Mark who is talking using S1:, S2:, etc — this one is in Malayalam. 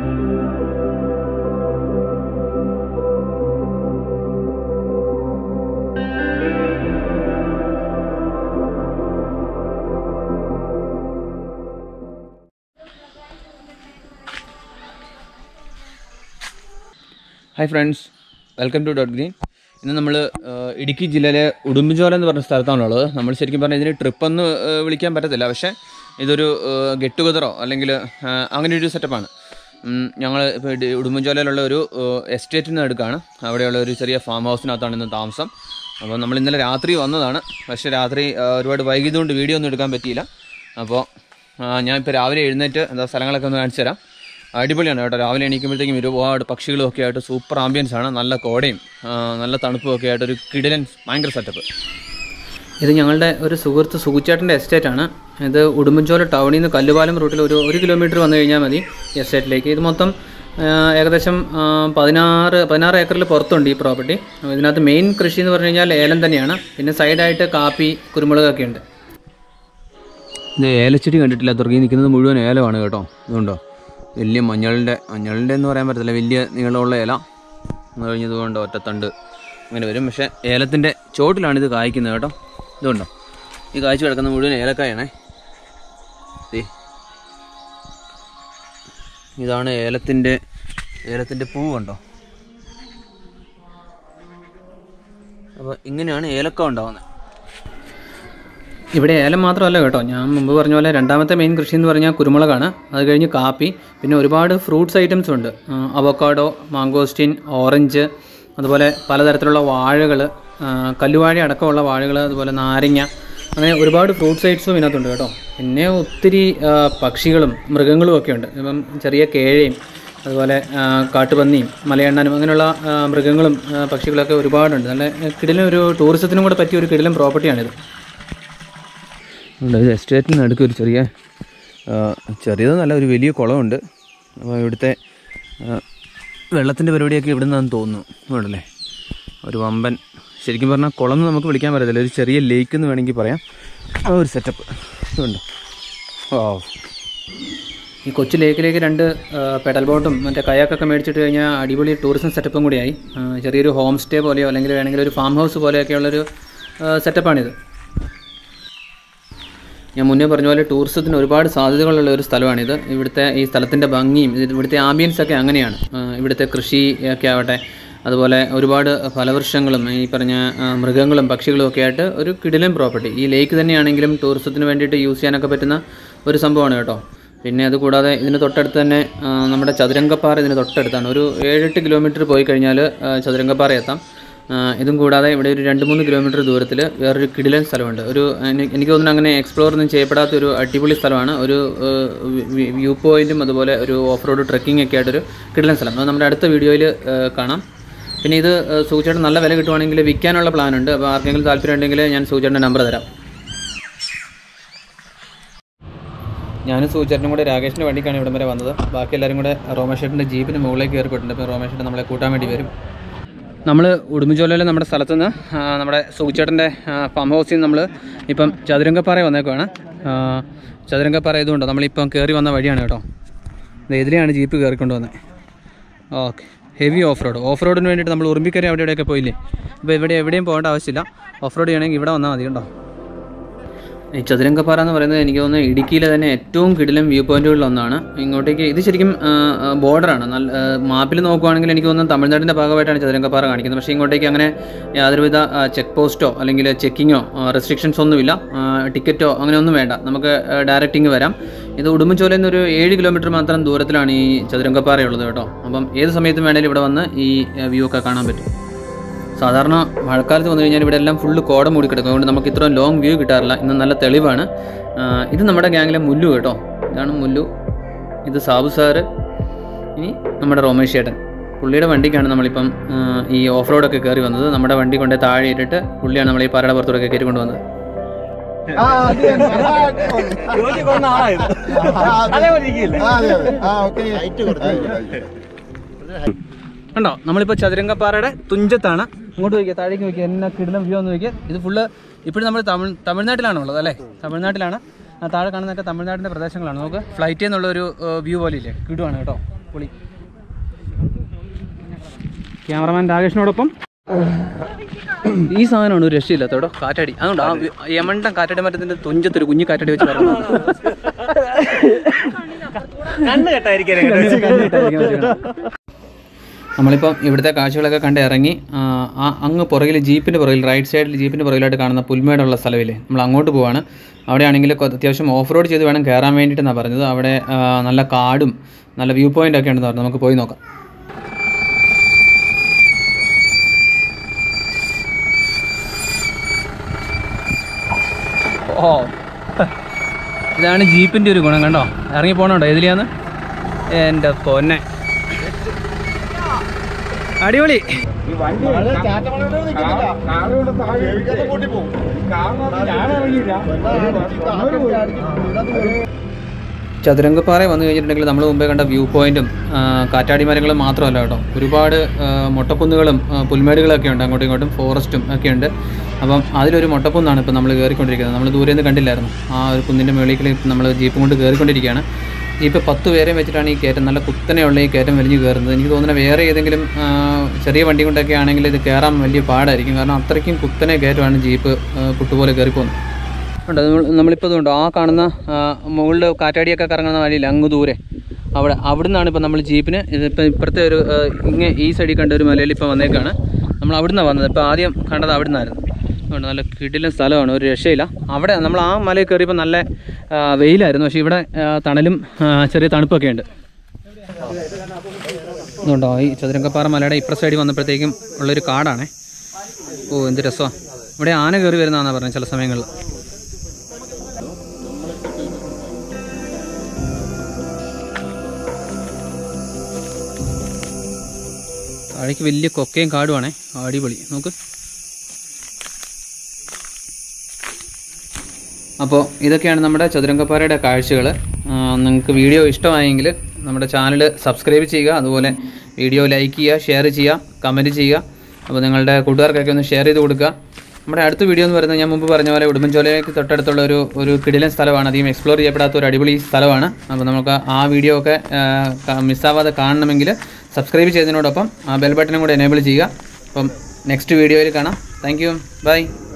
S1: Hi friends welcome to dot green ഇന്ന് നമ്മൾ ഇടുക്കി ജില്ലയിലെ ഉടുമ്പുചോല എന്ന് പറഞ്ഞ സ്ഥലത്താണുള്ളത് നമ്മൾ ശരിക്കും പറഞ്ഞാൽ ഇതിന് ട്രിപ്പെന്ന് വിളിക്കാൻ പറ്റത്തില്ല പക്ഷേ ഇതൊരു ഗെറ്റ് ടുഗതറോ അല്ലെങ്കിൽ അങ്ങനെ ഒരു സെറ്റപ്പാണ് ഞങ്ങൾ ഇപ്പോൾ ഉടുമ്പുചോലയിലുള്ള ഒരു എസ്റ്റേറ്റിൽ നിന്ന് എടുക്കുകയാണ് അവിടെയുള്ള ഒരു ചെറിയ ഫാം ഹൗസിനകത്താണ് ഇന്ന് താമസം അപ്പോൾ നമ്മൾ ഇന്നലെ രാത്രി വന്നതാണ് പക്ഷേ രാത്രി ആ, ഒരുപാട് വൈകിയതുകൊണ്ട് വീഡിയോ ഒന്നും എടുക്കാൻ പറ്റിയില്ല അപ്പോൾ ഞാൻ ഇപ്പോൾ രാവിലെ എഴുന്നേറ്റ് എന്താ സ്ഥലങ്ങളൊക്കെ ഒന്ന് കാണിച്ചു തരാം അടിപൊളിയാണ് കേട്ടോ രാവിലെ എണീക്കുമ്പോഴത്തേക്കും ഒരുപാട് പക്ഷികളും ഒക്കെ ആയിട്ട് സൂപ്പർ ആംബിയൻസ് ആണ് നല്ല കോടയും ആ, നല്ല തണുപ്പും ഒക്കെ ആയിട്ട് ഒരു കിടിലൻ ഭയങ്കര സെറ്റപ്പ്
S2: ഇത് ഞങ്ങളുടെ ഒരു സുഹൃത്ത് സുഖുച്ചേട്ടൻ്റെ എസ്റ്റേറ്റ് ആണ് ഇത് ഉടുമ്പൻചോല ടൗണിൽ നിന്ന് കല്ലുപാലം റൂട്ടിൽ ഒരു ഒരു കിലോമീറ്റർ വന്നു കഴിഞ്ഞാൽ മതി ഈ എസ്റ്റേറ്റിലേക്ക് ഇത് മൊത്തം ആ, ഏകദേശം ആ, പതിനാറ് പതിനാറ് ഏക്കറിൽ പുറത്തുണ്ട് ഈ പ്രോപ്പർട്ടി അപ്പോൾ ഇതിനകത്ത് മെയിൻ കൃഷി എന്ന് പറഞ്ഞു കഴിഞ്ഞാൽ ഏലം തന്നെയാണ് പിന്നെ സൈഡായിട്ട് കാപ്പി കുരുമുളകൊക്കെ ഉണ്ട്
S1: ഇത് ഏലച്ചെടി കണ്ടിട്ടില്ല തുറക്കി നിൽക്കുന്നത് മുഴുവൻ ഏലമാണ് കേട്ടോ ഇതുണ്ടോ വലിയ മഞ്ഞളിൻ്റെ മഞ്ഞളിൻ്റെ എന്ന് പറയാൻ പറ്റത്തില്ല വലിയ നീളമുള്ള ഏല അത് കഴിഞ്ഞതുകൊണ്ട് ഒറ്റത്തണ്ട് അങ്ങനെ വരും പക്ഷേ ഏലത്തിൻ്റെ ചോട്ടിലാണ് ഇത് കായ്ക്കുന്നത് കേട്ടോ ഇതുണ്ടോ ഈ കായ്ച്ചു കിടക്കുന്ന മുഴുവൻ ഏലക്കായാണേ ദേ. ഇതാണ് ഏലത്തിൻ്റെ ഏലത്തിൻ്റെ പൂ കണ്ടോ അപ്പോൾ ഇങ്ങനെയാണ് ഏലക്ക ഉണ്ടാകുന്നത്
S2: ഇവിടെ ഏലം മാത്രമല്ല കേട്ടോ ഞാൻ മുമ്പ് പറഞ്ഞ പോലെ രണ്ടാമത്തെ മെയിൻ കൃഷി എന്ന് പറഞ്ഞാൽ കുരുമുളകാണ് അത് കഴിഞ്ഞ് കാപ്പി പിന്നെ ഒരുപാട് ഫ്രൂട്ട്സ് ഐറ്റംസ് ഉണ്ട് അവക്കാഡോ മാങ്കോസ്റ്റിൻ ഓറഞ്ച് അതുപോലെ പലതരത്തിലുള്ള വാഴകൾ കല്ലുവാഴ അടക്കമുള്ള വാഴകൾ അതുപോലെ നാരങ്ങ അങ്ങനെ ഒരുപാട് ഫ്രൂട്ട്സ് ഐറ്റംസും ഇതിനകത്തുണ്ട് കേട്ടോ പിന്നെ ഒത്തിരി ആ, പക്ഷികളും മൃഗങ്ങളും ഒക്കെ ഉണ്ട് ഇപ്പം ചെറിയ കേഴയും അതുപോലെ ആ, കാട്ടുപന്നിയും മലയണ്ണനും അങ്ങനെയുള്ള ആ, മൃഗങ്ങളും ആ, പക്ഷികളൊക്കെ ഒരുപാടുണ്ട് നല്ല കിടിലൻ ഒരു ടൂറിസത്തിനും കൂടെ പറ്റിയ ഒരു കിടിലൻ പ്രോപ്പർട്ടിയാണിത്
S1: ഉണ്ട് ഇത് എസ്റ്റേറ്റിന് നടുക്ക് ഒരു ചെറിയ ആ, ചെറിയതെന്നല്ല ഒരു വലിയ കുളമുണ്ട് അപ്പോൾ ഇവിടുത്തെ വെള്ളത്തിൻ്റെ പരിപാടിയൊക്കെ ഇവിടെ നിന്നാന്ന് തോന്നുന്നു ഉണ്ടല്ലേ ഒരു വമ്പൻ ശരിക്കും പറഞ്ഞാൽ കുളം എന്ന് നമുക്ക് വിളിക്കാൻ പറ്റത്തില്ല ഒരു ചെറിയ ലേക്ക് എന്ന് വേണമെങ്കിൽ പറയാം ആ ഒരു സെറ്റപ്പ് ഇതുണ്ട് ഓ
S2: ഈ കൊച്ചു ലേക്കിലേക്ക് രണ്ട് ആ, പെഡൽ ബോട്ടും മറ്റേ കയാക്കൊക്കെ മേടിച്ചിട്ട് കഴിഞ്ഞാൽ അടിപൊളി ടൂറിസം സെറ്റപ്പും കൂടിയായി ആ, ചെറിയൊരു ഹോം സ്റ്റേ പോലെയോ അല്ലെങ്കിൽ വേണമെങ്കിൽ ഒരു ഫാം ഹൗസ് പോലെയൊക്കെയുള്ളൊരു ആ, സെറ്റപ്പാണിത് ഞാൻ മുന്നേ പറഞ്ഞ പോലെ ടൂറിസത്തിന് ഒരുപാട് സാധ്യതകളുള്ള ഒരു സ്ഥലമാണിത് ഇവിടുത്തെ ഈ സ്ഥലത്തിൻ്റെ ഭംഗിയും ഇത് ഇവിടുത്തെ ആംബിയൻസ് ഒക്കെ അങ്ങനെയാണ് ആ, ഇവിടുത്തെ കൃഷി ഒക്കെ ആവട്ടെ അതുപോലെ ഒരുപാട് ഫലവൃക്ഷങ്ങളും ഈ പറഞ്ഞ ആ, മൃഗങ്ങളും പക്ഷികളും ഒക്കെ ആയിട്ട് ഒരു കിടിലൻ പ്രോപ്പർട്ടി ഈ ലേക്ക് തന്നെയാണെങ്കിലും ടൂറിസത്തിന് വേണ്ടിയിട്ട് യൂസ് ചെയ്യാനൊക്കെ പറ്റുന്ന ഒരു സംഭവമാണ് കേട്ടോ പിന്നെ അതുകൂടാതെ ഇതിന് തൊട്ടടുത്ത് തന്നെ ആ, നമ്മുടെ ചതുരംഗപ്പാറ ഇതിന് തൊട്ടടുത്താണ് ഒരു ഏഴെട്ട് കിലോമീറ്റർ പോയി കഴിഞ്ഞാൽ ആ, ചതുരംഗപ്പാറ എത്താം ആ, ഇതും കൂടാതെ ഇവിടെ ഒരു രണ്ട് മൂന്ന് കിലോമീറ്റർ ദൂരത്തിൽ വേറൊരു കിടിലൻ സ്ഥലമുണ്ട് ഒരു എനി- എനിക്ക് തോന്നുന്നു അങ്ങനെ എക്സ്പ്ലോർ ഒന്നും ചെയ്യപ്പെടാത്ത ഒരു അടിപൊളി സ്ഥലമാണ് ഒരു വ്യൂ പോയിന്റും അതുപോലെ ഒരു ഓഫ് റോഡ് ട്രെക്കിംഗ് ഒക്കെ ആയിട്ടൊരു കിടിലൻ സ്ഥലം അത് നമ്മുടെ അടുത്ത വീഡിയോയിൽ കാണാം പിന്നെ ഇത് സൂചേട്ടൻ നല്ല വില കിട്ടുവാണെങ്കിൽ വിൽക്കാനുള്ള പ്ലാൻ ഉണ്ട് അപ്പോൾ ആർക്കെങ്കിലും താല്പര്യം ഉണ്ടെങ്കിൽ ഞാൻ സൂചേട്ടൻ്റെ നമ്പർ തരാം ഞാനും സൂചേട്ടനും കൂടെ രാകേഷിൻ്റെ വണ്ടിക്കാണ് ഇവിടം വരെ വന്നത് ബാക്കി എല്ലാവരും കൂടെ റോമേഷേട്ടൻ്റെ ജീപ്പിന് മുകളിലേക്ക് കയറിപ്പോയിട്ടുണ്ട് അപ്പോൾ റോമേഷേട്ടൻ നമ്മളെ കൂട്ടാൻ വേണ്ടി വരും നമ്മൾ ഉടുമ്പുചോലയിൽ നമ്മുടെ സ്ഥലത്ത് നിന്ന് ആ, നമ്മുടെ സുഖിച്ചേട്ടൻ്റെ ഫാം ഹൗസിൽ നിന്ന് നമ്മൾ ഇപ്പം ചതുരംഗപ്പാറ വന്നേക്കുവാണ് ആ, ചതുരംഗപ്പാറ ഇതുകൊണ്ട് നമ്മളിപ്പം കയറി വന്ന വഴിയാണ് കേട്ടോ ഇത് ഇതിലെയാണ് ജീപ്പ് കയറിക്കൊണ്ട് വന്നത് okay heavy off road off റോഡിന് വേണ്ടിയിട്ട് നമ്മൾ ഉറുമ്പിക്കര അവിടെ ഇവിടെയൊക്കെ പോയില്ലേ ഇപ്പോൾ ഇവിടെ എവിടെയും പോകേണ്ട ആവശ്യമില്ല ഓഫ് റോഡ് ചെയ്യണമെങ്കിൽ ഇവിടെ വന്നാൽ മതി കേട്ടോ ഈ ചതുരംഗപ്പാറ എന്ന് പറയുന്നത് എനിക്ക് തോന്നുന്നു ഇടുക്കിയിലെ തന്നെ ഏറ്റവും കിടിലം വ്യൂ പോയിന്റുകളിൽ ഒന്നാണ് ഇങ്ങോട്ടേക്ക് ഇത് ശരിക്കും ബോർഡറാണ് നല്ല മാപ്പിൽ നോക്കുവാണെങ്കിൽ എനിക്ക് തോന്നുന്നു തമിഴ്നാടിൻ്റെ ഭാഗമായിട്ടാണ് ചതുരംഗപ്പാറ കാണിക്കുന്നത് പക്ഷേ ഇങ്ങോട്ടേക്ക് അങ്ങനെ യാതൊരുവിധ ചെക്ക് പോസ്റ്റോ അല്ലെങ്കിൽ ചെക്കിങ്ങോ റെസ്ട്രിക്ഷൻസ് ഒന്നുമില്ല ടിക്കറ്റോ അങ്ങനെ ഒന്നും വേണ്ട നമുക്ക് ഡയറക്റ്റിങ് വരാം ഇത് ഉടുമ്പൻചോലയിൽ നിന്ന് ഒരു ഏഴ് കിലോമീറ്റർ മാത്രം ദൂരത്തിലാണ് ഈ ചതുരംഗപ്പാറയുള്ളത് കേട്ടോ അപ്പം ഏത് സമയത്തും വേണേലും ഇവിടെ വന്ന് ഈ വ്യൂ ഒക്കെ കാണാൻ പറ്റും സാധാരണ മഴക്കാലത്ത് വന്നു കഴിഞ്ഞാൽ ഇവിടെ എല്ലാം ഫുള്ള് കോട മൂടി കിടക്കും അതുകൊണ്ട് നമുക്ക് ഇത്രയും ലോങ് വ്യൂ കിട്ടാറില്ല ഇന്ന് നല്ല തെളിവാണ് ആ, ഇത് നമ്മുടെ ഗ്യാങ്ങിലെ മുല്ലു കേട്ടോ ഇതാണ് മുല്ലു ഇത് സാബു സാറ് ഇനി നമ്മുടെ റോമേഷ് ചേട്ടൻ പുള്ളിയുടെ വണ്ടിക്കാണ് നമ്മളിപ്പം ആ, ഈ ഓഫ് റോഡൊക്കെ കയറി വന്നത് നമ്മുടെ വണ്ടി കൊണ്ട് താഴെ ഇട്ടിട്ട് പുള്ളിയാണ് നമ്മൾ ഈ പാറയുടെ പുറത്തോടൊക്കെ കയറി കൊണ്ടുവന്നത്
S3: ആ, അത് തന്നെ. ആ, അടിപൊളി. ആ, അതെ, അതെ. ആ, ഓക്കേ. ആയിക്കോട്ടെ.
S2: കണ്ടോ നമ്മളിപ്പോൾ ചതുരംഗപ്പാറയുടെ തുഞ്ചത്താണ് അങ്ങോട്ട് നോക്കിയാൽ താഴേക്ക് നോക്കിയാൽ എന്നാ കിടലം വ്യൂ ഒന്ന് നോക്കിയാൽ ഇത് ഫുള്ള് ഇപ്പോഴും നമ്മൾ തമിഴ് തമിഴ്നാട്ടിലാണ് ഉള്ളത് അല്ലേ തമിഴ്നാട്ടിലാണ് ആ താഴെ കാണുന്നതൊക്കെ തമിഴ്നാടിൻ്റെ പ്രദേശങ്ങളാണ് നമുക്ക് ഫ്ലൈറ്റിൽ നിന്നുള്ള ഒരു വ്യൂ പോലെ ഇല്ലേ കിടുവാണ് കേട്ടോ പൊളി ക്യാമറമാൻ രാകേഷിനോടൊപ്പം ഈ സാധനമാണ് ഒരു രക്ഷയില്ലാത്ത കേട്ടോ കാറ്റാടി അതുകൊണ്ട് ആ വി- യമണ്ടൻ കാറ്റാടി മരത്തിന്റെ തുഞ്ചത്തൊരു കുഞ്ഞു കാറ്റാടി വെച്ച് പറഞ്ഞു നമ്മളിപ്പം ഇവിടുത്തെ കാഴ്ചകളൊക്കെ കണ്ട് ഇറങ്ങി ആ, ആ അങ്ങ് പുറകിൽ ജീപ്പിൻ്റെ പുറകിൽ റൈറ്റ് സൈഡിൽ ജീപ്പിൻ്റെ പുറകിലായിട്ട് കാണുന്ന പുൽമേടുള്ള സ്ഥലമില്ലേ നമ്മൾ അങ്ങോട്ട് പോവാണ് അവിടെയാണെങ്കിൽ കൊ- അത്യാവശ്യം ഓഫ് റോഡ് ചെയ്ത് വേണം കയറാൻ വേണ്ടിയിട്ടെന്നാണ് പറഞ്ഞത് അവിടെ ആ, നല്ല കാടും നല്ല വ്യൂ പോയിൻ്റ് ഒക്കെ ഉണ്ടെന്ന് പറഞ്ഞു നമുക്ക് പോയി നോക്കാം ഓ ഇതാണ് ജീപ്പിൻ്റെ ഒരു ഗുണം കണ്ടോ ഇറങ്ങി പോകണുണ്ടോ ഇതിലെയാന്ന് എൻ്റെ പൊന്നെ അടിപൊളി ചതുരംഗപ്പാറ വന്നു കഴിഞ്ഞിട്ടുണ്ടെങ്കിൽ നമ്മൾ മുമ്പേ കണ്ട വ്യൂ പോയിന്റും ആ, കാറ്റാടി മരങ്ങളും മാത്രമല്ല കേട്ടോ ഒരുപാട് ആ, മൊട്ടക്കുന്നുകളും ആ, പുൽമേടുകളൊക്കെ ഉണ്ട് അങ്ങോട്ടും ഇങ്ങോട്ടും ഫോറസ്റ്റും ഒക്കെ ഉണ്ട് അപ്പം അതിലൊരു മൊട്ടക്കുന്നാണ് ഇപ്പോൾ നമ്മൾ കയറിക്കൊണ്ടിരിക്കുന്നത് നമ്മൾ ദൂരെ നിന്ന് കണ്ടില്ലായിരുന്നു ആ ഒരു കുന്നിൻ്റെ മുകളിൽ നമ്മൾ ജീപ്പ് കൊണ്ട് കയറിക്കൊണ്ടിരിക്കുകയാണ് ജീപ്പ് പത്ത് പേരെയും വെച്ചിട്ടാണ് ഈ കയറ്റം നല്ല കുത്തനെയുള്ള ഈ കയറ്റം വലിഞ്ഞ് കയറുന്നത് എനിക്ക് തോന്നുന്നത് വേറെ ഏതെങ്കിലും ആ, ചെറിയ വണ്ടി കൊണ്ടൊക്കെ ആണെങ്കിൽ ഇത് കയറാൻ വലിയ പാടായിരിക്കും കാരണം അത്രയ്ക്കും കുത്തനെ കയറ്റമാണ് ജീപ്പ് ആ, പുട്ടുപോലെ കയറിപ്പോകുന്നത് ഉണ്ട് നമ്മൾ നമ്മളിപ്പോൾ ഇതുണ്ട് ആ കാണുന്ന ആ, മുകളിൽ കാറ്റാടിയൊക്കെ കറങ്ങുന്ന വഴിയില്ല അങ്ങ് ദൂരെ അവിടെ അവിടെ നിന്നാണ് ഇപ്പോൾ നമ്മൾ ജീപ്പിന് ഇതിപ്പോൾ ഇപ്പുറത്തെ ഒരു ആ, ഇങ്ങേ ഈ സൈഡിൽ കണ്ട ഒരു മലയിൽ ഇപ്പോൾ വന്നേക്കാണ് നമ്മൾ അവിടെ നിന്നാണ് വന്നത് ഇപ്പോൾ ആദ്യം കണ്ടത് അവിടെ നിന്നായിരുന്നു അതുകൊണ്ട് നല്ല കിടിലൻ സ്ഥലമാണ് ഒരു രക്ഷയില്ല അവിടെ നമ്മൾ ആ മലയിൽ കയറിയപ്പോൾ നല്ല ആ, വെയിലായിരുന്നു പക്ഷേ ഇവിടെ ആ, തണലും ആ, ചെറിയ തണുപ്പൊക്കെ ഉണ്ട് ഇതുണ്ടോ ഈ ചതുരംഗപ്പാറ മലയുടെ ഇപ്പുറ സൈഡിൽ വന്നപ്പോഴത്തേക്കും ഉള്ളൊരു കാടാണേ ഓ എന്ത് രസമാണ് ഇവിടെ ആന കയറി വരുന്നതാണെന്നാണ് പറഞ്ഞത് ചില സമയങ്ങളിൽ താഴേക്ക് വലിയ കൊക്കയും കാടുവാണേ അടിപൊളി നോക്ക് അപ്പോൾ ഇതൊക്കെയാണ് നമ്മുടെ ചതുരംഗപ്പാറയുടെ കാഴ്ചകൾ നിങ്ങൾക്ക് വീഡിയോ ഇഷ്ടമായെങ്കിൽ നമ്മുടെ ചാനൽ സബ്സ്ക്രൈബ് ചെയ്യുക അതുപോലെ വീഡിയോ ലൈക്ക് ചെയ്യുക ഷെയർ ചെയ്യുക കമൻറ്റ് ചെയ്യുക അപ്പോൾ നിങ്ങളുടെ കൂട്ടുകാർക്കൊക്കെ ഒന്ന് ഷെയർ ചെയ്ത് കൊടുക്കുക നമ്മുടെ അടുത്ത വീഡിയോ എന്ന് പറയുന്നത് ഞാൻ മുമ്പ് പറഞ്ഞ പോലെ ഉടുമ്പൻചോലയ്ക്ക് തൊട്ടടുത്തുള്ള ഒരു ഒരു കിടിലൻ സ്ഥലമാണ് അധികം എക്സ്പ്ലോർ ചെയ്യപ്പെടാത്ത ഒരു അടിപൊളി സ്ഥലമാണ് അപ്പോൾ നമുക്ക് ആ വീഡിയോ ഒക്കെ മിസ്സാവാതെ കാണണമെങ്കിൽ സബ്സ്ക്രൈബ് ചെയ്തതിനോടൊപ്പം ആ ബെൽ ബട്ടനും കൂടെ എനേബിൾ ചെയ്യുക അപ്പം നെക്സ്റ്റ് വീഡിയോയിൽ കാണാം താങ്ക് യു ബൈ